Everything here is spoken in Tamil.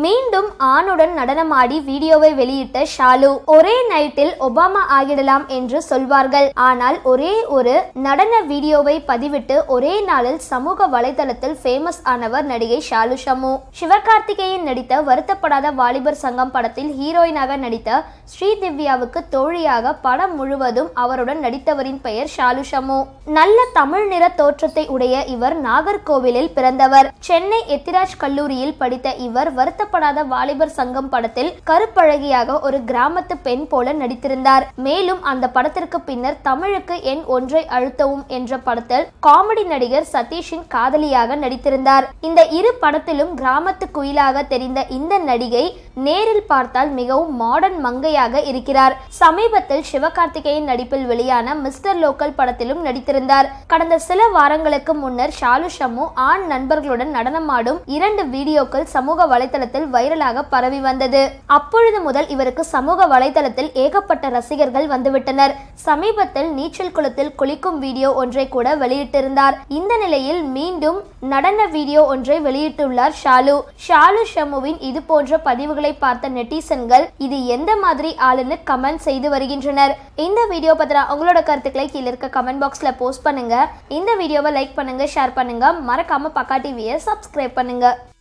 மீண்டும் ஆணுடன் நடனமாடி வீடியோவை வெளியிட்ட ஷாலு ஒரே நைட்டில் ஒபாமா ஆகிடலாம் என்று சொல்வார்கள் ஆனால் ஒரே ஒரு நடன வீடியோவை பதிவிட்டு ஒரே நாளில் சமூக வலைதளத்தில் ஃபேமஸ் ஆனவர் நடிகை ஷாலு ஷமு சிவகார்த்திகேயன் நடித்த வருத்தப்படாத வாலிபர் சங்கம் படத்தில் ஹீரோயினாக நடித்த ஸ்ரீதிவ்யாவுக்கு தோழியாக படம் முழுவதும் அவருடன் நடித்தவரின் பெயர் ஷாலு ஷமு நல்ல தமிழ் நிற தோற்றத்தை உடைய இவர் நாகர்கோவிலில் பிறந்தவர் சென்னை எத்திராஜ் கல்லூரியில் படித்த இவர் வருத்தப்படாத வாலிபர் சங்கம் படத்தில் கருப்பழகியாக ஒரு கிராமத்து பெண் போல நடித்திருந்தார் மேலும் அந்த படத்திற்கு பின்னர் தமிழுக்கு எண் ஒன்றை அழுத்தவும் என்ற படத்தில் காமெடி நடிகர் சதீஷின் காதலியாக நடித்திருந்தார் இந்த இரு படத்திலும் கிராமத்து குயிலாக தெரிந்த இந்த நடிகை நேரில் பார்த்தால் மிகவும் மாடர்ன் மங்கையாக இருக்கிறார் சமீபத்தில் சிவகார்த்திகேயன் நடிப்பில் வெளியான மிஸ்டர் லோக்கல் படத்திலும் நடித்திருந்தார் கடந்த சில வாரங்களுக்கு முன்னர் ஷாலு ஷம்மு ஆண் நண்பர்களுடன் நடனமாடும் இரண்டு வீடியோக்கள் சமூக வலைதளத்தில் வைரலாக பரவி வந்தது அப்பொழுது முதல் இவருக்கு சமூக வலைதளத்தில் ஏகப்பட்ட ரசிகர்கள் வந்துவிட்டனர் சமீபத்தில் நீச்சல் குளத்தில் குளிக்கும் வீடியோ ஒன்றை கூட வெளியிட்டிருந்தார் இந்த நிலையில் மீண்டும் நடன வீடியோ ஒன்றை வெளியிட்டுள்ளார் ஷாலு ஷாலு ஷமுவின் இது போன்ற பதிவுகளை பார்த்த நெட்டிசன்கள் இது எந்த மாதிரி ஆளுன்னு கமெண்ட் செய்து வருகின்றனர் இந்த வீடியோ பத்தின உங்களோட கருத்துக்களை கீழே இருக்க கமெண்ட் பாக்ஸ்ல போஸ்ட் பண்ணுங்க இந்த வீடியோவை லைக் பண்ணுங்க ஷேர் பண்ணுங்க மறக்காம பக்கா டிவியை சப்ஸ்கிரைப் பண்ணுங்க